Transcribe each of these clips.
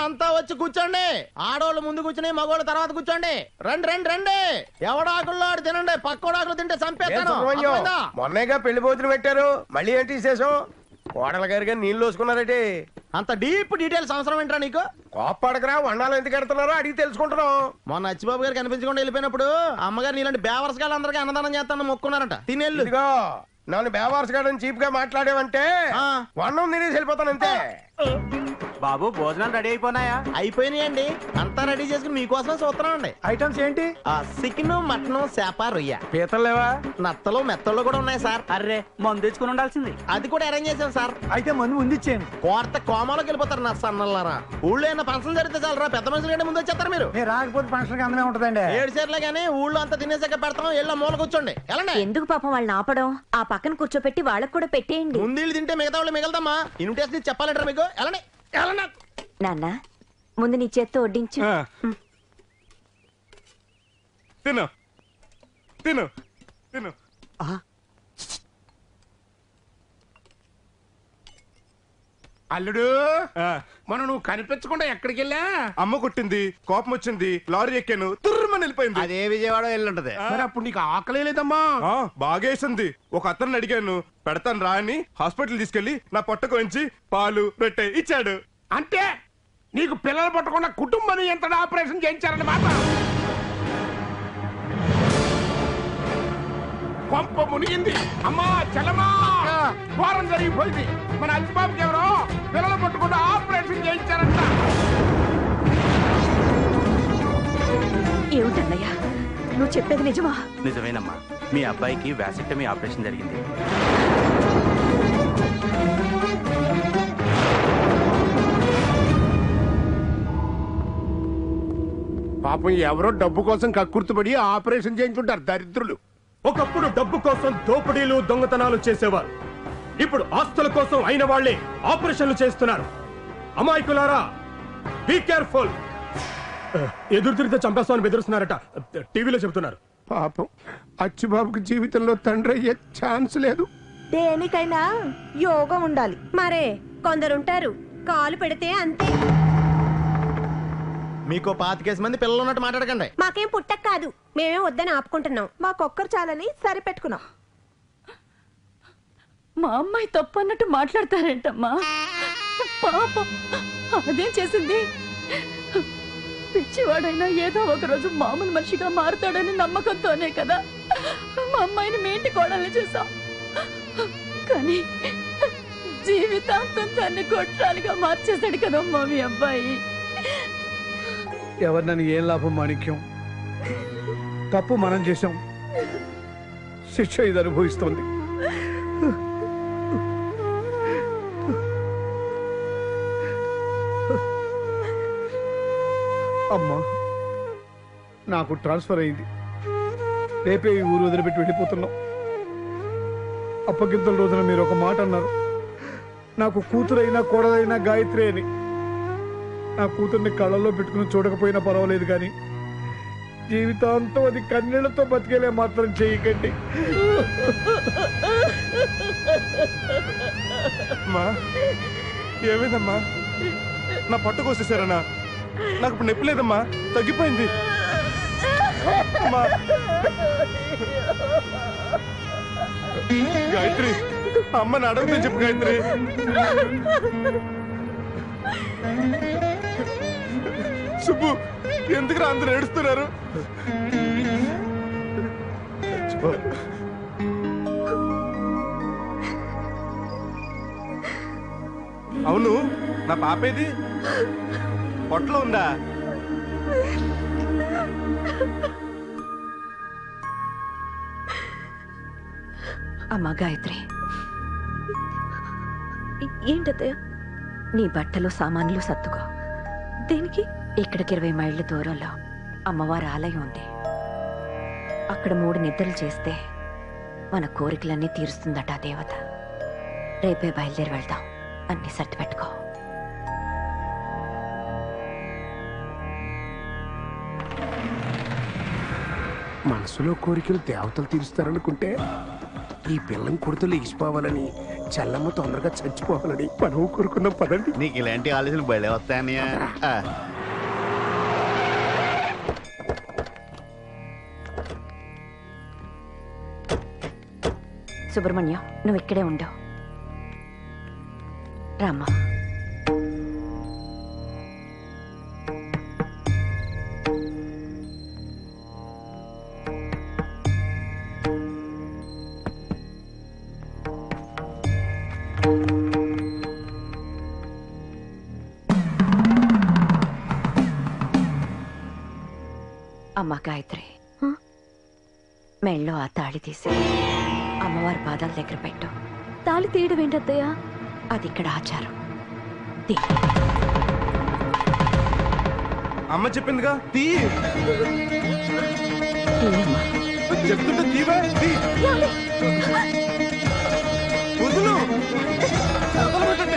అంతా వచ్చి కూర్చోండి ఆడోళ్ళు ముందు కూర్చుని మగోళ్ళు తర్వాత కూర్చోండి రండి రండి రండి ఎవడాకుల్లో ఆడు తినండి పక్కోడాకులు తింటే ఏం చంపేస్తాను సుబ్రహ్మణ్యం అర్థమైందా? మొన్నేగా పెళ్లి భోజనం పెట్టారు మళ్ళీ ఏంటి విశేషం కోడల గారిగా నీళ్ళు వేసుకున్నారేటి అంత డీప్ డీటెయిల్స్ అవసరం ఏంట్రా నీకు కోప్పడకరా వండాలు ఎందుకు ఎడుతున్నారో అడిగి తెలుసుకుంటున్నాం మొన్న అచ్చిబాబు గారు కనిపించకుండా వెళ్ళిపోయినప్పుడు అమ్మగారు నీలాంటి బేవర్స్ గారు అందరికీ అన్నదానం చేస్తాను మొక్కున్నారట తినేళ్ళు ఇదిగో నన్ను బేవార్స్ గార్డెన్ చీప్ గా మాట్లాడేవంటే ఆ. వన్నం తినేసి వెళ్ళిపోతాను అంతే బాబు భోజనాలు రెడీ అయిపోయినాయా అయిపోయినాయండి అంతా రెడీ చేసుకుని మీకోసం చూస్తున్నాం అండి ఐటమ్స్ ఏంటి చికెన్ మటన్ చేప రొయ్య పీతలు లేవా నత్తలు మెత్తలు కూడా ఉన్నాయి సార్ అర్రే మందు తెచ్చుకుని ఉండాల్సింది అది కూడా అరేంజ్ చేశాం సార్ అయితే మందు ముందు ఇచ్చాను కోర్త కోమాలోకి వెళ్ళిపోతారు నా సన్నల్లారా ఊళ్ళో ఏమైనా ఫంక్షన్ జరిగితే చాలరా పెద్ద మనుషులు కంటే ముందు వచ్చేస్తారు మీరు మీరు రాకపోతే ఫంక్షన్ అందమే ఉంటదండి ఏడు సేర్లే కానీ ఊళ్ళో అంతా తినేసాక పెడతాం ఎల్లో మూల కూర్చోండి వెళ్ళండి ఎందుకు పాపం వాళ్ళని ఆపడం ఆ పక్కన కూర్చోపెట్టి వాళ్ళకు కూడా పెట్టేయండి ముందు తింటే మిగతా వాళ్ళు మిగలదమ్మా ఇన్విటేషన్ ఇచ్చి చెప్పాలంటారా మీకు వెళ్ళండి వెళ్ళండి నాన్న ముందు నీ చేత్తో వడ్డించు తిను తిను తిను అల్లుడు ఆ, మనం నువ్వు కనిపించకుండా ఎక్కడికి వెళ్ళా అమ్మ కొట్టింది కోపం వచ్చింది లారీ ఎక్కాను తుర్రమని వెళ్ళిపోయింది అదే విజయవాడ వెళ్ళుంటది మరి అప్పుడు నీకు ఆకలి లేదమ్మా ఆ, బాగేసింది ఒక అతను అడిగాను పెడతాను రా అని హాస్పిటల్ తీసుకెళ్లి నా పొట్ట కోయించి పాలు రొట్టె ఇచ్చాడు అంటే నీకు పిల్లలు పట్టకుండా కుటుంబం ఎంత ఆపరేషన్ చేయించారన్నమాట కొంప మునిగింది అమ్మా చలమా ఘోరం జరిగిపోయింది మన అల్చిబాబుకి ఎవరో పిల్లలు పట్టకుండా ఆపరేషన్ చేయించారంట ఏమిటన్నయ్యా నువ్వు చెప్పేది నిజమా నిజమేనమ్మా మీ అబ్బాయికి వ్యాసెక్టమీ ఆపరేషన్ జరిగింది పాపం ఎవరో డబ్బు కోసం కక్కుర్తుపడి ఆపరేషన్ చేయించుంటారు దరిద్రులు ఒకప్పుడు డబ్బు కోసం దోపిడీలు దొంగతనాలు చేసేవారు ఇప్పుడు ఆస్తుల కోసం అయిన వాళ్లే ఆపరేషన్లు చేస్తున్నారు అమాయకులారా బీ కేర్ఫుల్ ఎదురు తిరిగితే చంపేస్తామని బెదిరిస్తున్నారట టీవీలో చెబుతున్నారు పాపం అచ్చిబాబుకి జీవితంలో తండ్రి అయ్యే ఛాన్స్ లేదు దేనికైనా యోగం ఉండాలి మరే కొందరుంటారు కాలు పెడితే అంతే మీకు పాతికేసి మంది పిల్లలు ఉన్నట్టు మాట్లాడకండి మాకేం పుట్టక కాదు మేమే వద్దని ఆపుకుంటున్నాం మాకొక్కరు చాలని సరిపెట్టుకున్నాం మా అమ్మాయి తప్పు అన్నట్టు మాట్లాడతారేంటమ్మా పాపం అదేం చేసింది పిచ్చివాడైనా ఏదో ఒక రోజు మామూలు మనిషిగా మారుతాడని నమ్మకంతోనే కదా మా అమ్మాయిని మీ ఇంటి కోడల్ని చేశాం కానీ జీవితాంతం తన్ని కొట్టాలిగా మార్చేశాడు కదమ్మా మీ అబ్బాయి ఎవరినని ఏం లాభం మాణిక్యం తప్పు మనం చేశాం శిక్ష ఇది అనుభవిస్తోంది అమ్మా నాకు ట్రాన్స్ఫర్ అయింది రేపే ఈ ఊరు వదిలిపెట్టి వెళ్ళిపోతున్నాం అప్పగింతల రోజున మీరు ఒక మాట అన్నారు నాకు కూతురైనా కోడలైనా గాయత్రి అని నా కూతుర్ని కళ్ళల్లో పెట్టుకుని చూడకపోయినా పర్వాలేదు కానీ జీవితాంతం అది కన్నీళ్లతో బతికేలే మాత్రం చేయకండి అమ్మా ఏమైందమ్మా నా పట్టు కోసేసారనా నాకు ఇప్పుడు నొప్పి లేదమ్మా తగ్గిపోయింది అమ్మా. గాయత్రి అమ్మని అడగదని చెప్పు గాయత్రి సుబ్బు ఎందుకు అందరూ ఏడుస్తున్నారు అవును నా పాపేది పొట్టలో ఉందా అమ్మా గాయత్రి ఏంటత్తయ్య నీ బట్టలు సామాన్లు సర్దుకో దేనికి ఇక్కడికి ఇరవై మైళ్ళ దూరంలో అమ్మవారి ఆలయం ఉంది అక్కడ మూడు నిద్రలు చేస్తే మన కోరికలన్నీ తీరుస్తుందట ఆ దేవత రేపే బయలుదేరి వెళ్దాం అన్ని సర్ది పెట్టుకో మనసులో కోరికలు దేవతలు తీరుస్తారనుకుంటే ఈ పిల్లం కొడుతలు లేచిపోవాలని చెల్లమ్మ తొందరగా చచ్చిపోవాలని మనం కోరుకుందాం పదండి నీకు ఇలాంటి ఆలోచనలు బయలు వస్తాయన్నయ్య ఆ. సుబ్రహ్మణ్యం నువ్వు ఇక్కడే ఉండవు రామ్మా అమ్మా గాయత్రి మెళ్ళో ఆ తాళి తీసి అమ్మవారి పాదాల దగ్గర పెట్టు తాళి తీయడం ఏంటత్తయ్య అది ఇక్కడ ఆచారం తీ అమ్మ చెప్పిందిగా తీ తీయమ్మా చెప్తుంటే తీవే తీ వదులు వదలబెట్టండి.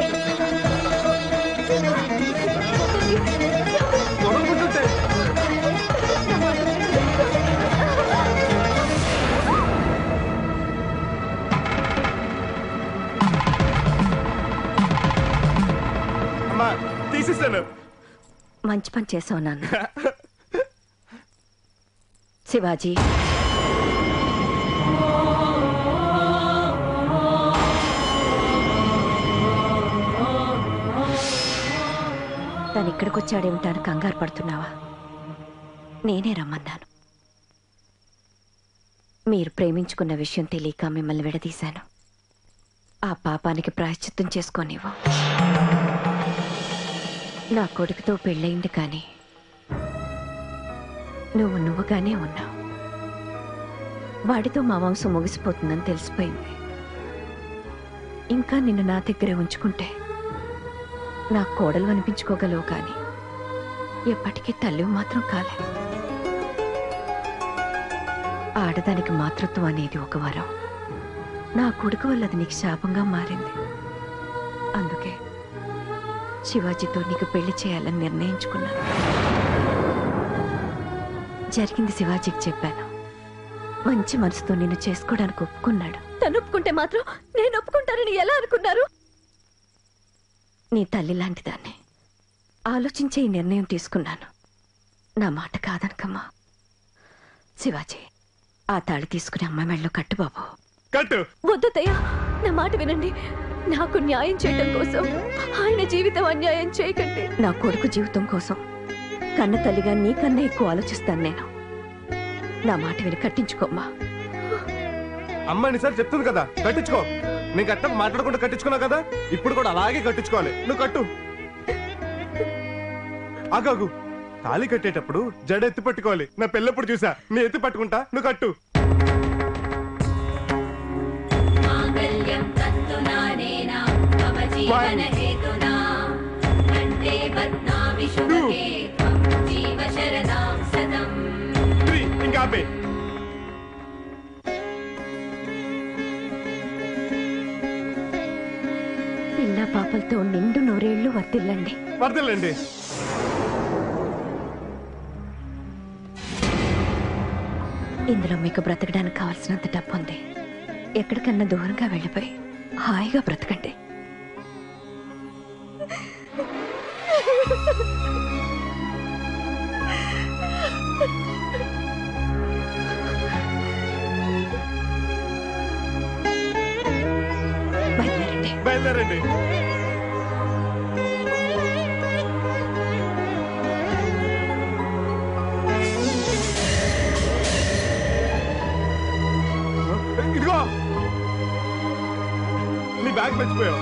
వదలబెట్టండి. అమ్మా తీసేసాను మంచి పని చేసావు నాన్న శివాజీ తను ఇక్కడికి వచ్చాడేమిటాను కంగారు పడుతున్నావా నేనే రమ్మన్నాను మీరు ప్రేమించుకున్న విషయం తెలియక మిమ్మల్ని విడదీశాను ఆ పాపానికి ప్రాయశ్చిత్తం చేసుకోనివ్వు నా కొడుకుతో పెళ్ళయింది కానీ నువ్వు నువ్వుగానే ఉన్నావు వాడితో మా వంశం ముగిసిపోతుందని తెలిసిపోయింది ఇంకా నిన్ను నా దగ్గరే ఉంచుకుంటే నా కోడలు అనిపించుకోగలవు కానీ ఎప్పటికీ తల్లి మాత్రం కాలే ఆడదానికి మాతృత్వం అనేది ఒక వరం నా కొడుకు వల్ల అది నీకు శాపంగా మారింది అందుకే శివాజీతో నీకు పెళ్లి చేయాలని నిర్ణయించుకున్నాను జరిగింది శివాజీకి చెప్పాను మంచి మనసుతో నిన్ను చేసుకోవడానికి ఒప్పుకున్నాడు తను ఒప్పుకుంటే మాత్రం నేను ఒప్పుకుంటానని ఎలా అనుకున్నారు నీ తల్లి లాంటిదాన్ని ఆలోచించే ఈ నిర్ణయం తీసుకున్నాను నా మాట కాదనకమ్మా శివాజీ ఆ తాళి తీసుకుని అమ్మ మెళ్ళలో కట్టు బాబు కట్టు వద్దతయ్య నా మాట వినండి నాకు న్యాయం చేయటం కోసం ఆయన జీవితం అన్యాయం చేయకండి నా కొడుకు జీవితం కోసం కన్న తల్లిగా నీకన్నా ఎక్కువ ఆలోచిస్తాను నేను నా మాట విని కట్టించుకోమ్మా అమ్మ సార్ చెప్తుంది కదా కట్టించుకో నేను కట్ట మాట్లాడకుండా కట్టించుకున్నా కదా ఇప్పుడు కూడా అలాగే కట్టించుకోవాలి నువ్వు కట్టు ఆగాగు తాళి కట్టేటప్పుడు జడ ఎత్తి పట్టుకోవాలి నా పెళ్ళప్పుడు చూసా నీ ఎత్తి పట్టుకుంటా నువ్వు కట్టు One, three, ఇంకా ఆపే పిల్ల పాపలతో నిండు నూరేళ్లు వర్తిల్లండి వరదలండి ఇందులో మీకు బ్రతకడానికి కావాల్సినంత డబ్బు ఉంది ఎక్కడికన్నా దూరంగా వెళ్ళిపోయి హాయిగా బ్రతకండి బయలుదేరండి బయలుదేరండి ఇదిగో నీ బ్యాగ్ మర్చిపోయావు